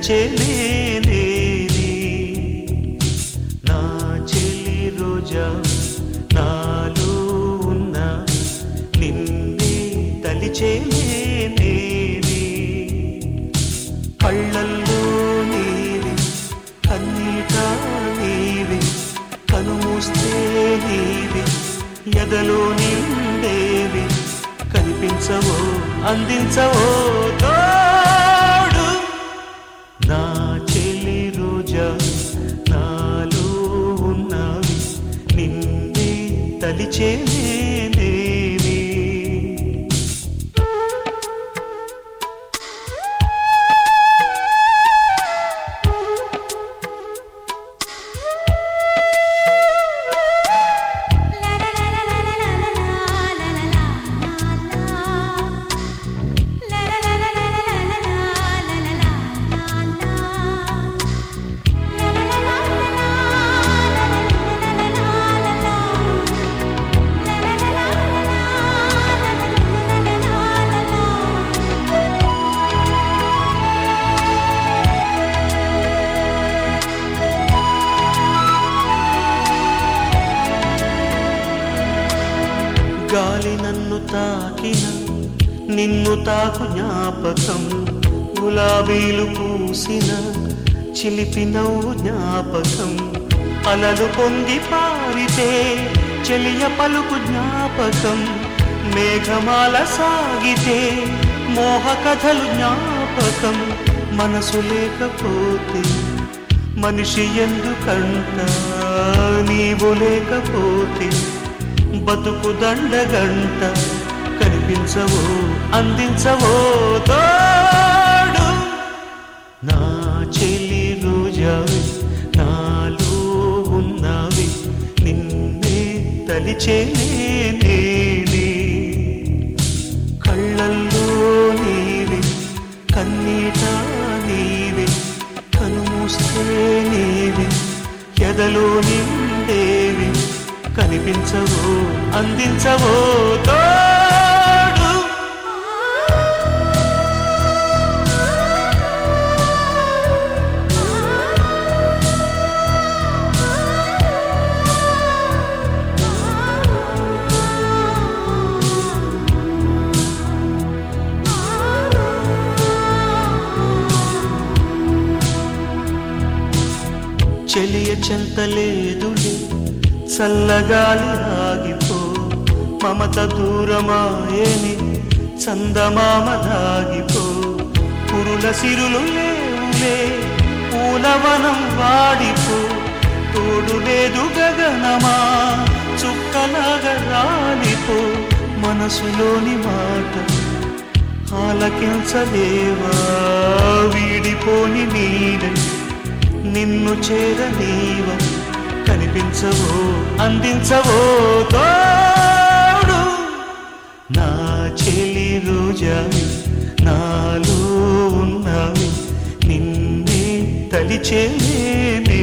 తలిచేనే నా చెల్లి రోజా నాలో ఉన్న నిన్నే తలిచేనే కళ్ళల్లో నీవి కన్నీట నీవి కనుమూస్తే నీవి ఎదలో నిండేవి కనిపించవో అందించవో తోడు నా చెల్లి రోజా నాలో ఉన్నవి నిన్నే తలిచేనే గాలి నన్ను తాకిన నిన్ను తాకు జ్ఞాపకం గులాబీలు పూసిన చిలిపి నవ్వు జ్ఞాపకం అలలు పొంగి పారితే చెలియ పలుకు జ్ఞాపకం మేఘమాల సాగితే మోహ కథలు జ్ఞాపకం మనసు లేకపోతే మనిషి ఎందుకంట నీవు లేకపోతే బతుకు దండగంట కనిపించవో అందించవో తోడు నా చెలి రోజావి నాలో ఉన్నవి నిన్నే తలిచేనే కళ్ళల్లో నీవి కన్నీట నీవి కనుమూస్తే నీవి ఎదలో నిండేవి కనిపించవో అందించవో తోడు చెలియ చెంతలేదులే చల్లగాలి ఆగిపో మమత దూరమాయని చందమామ దాగిపో పురుల సిరులు లేవులే పూలవనం వాడిపో తోడు లేదు గగనమా చుక్కలాగా రాలిపో మనసులోని మాట ఆలకించలేవా వీడిపోని నీడని నిన్ను చేరనీవ కనిపించవో అందించవో తోడు నా చెలి రోజావి నాలో ఉన్నవి నిన్నే తలిచేనే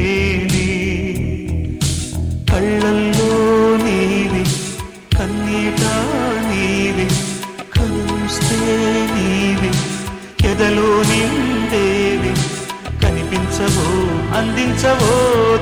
కళ్ళల్లో నీవి కన్నీట నీవి కలుస్తే నీవి ఎదలో నిండేవి కనిపించవో అందించవో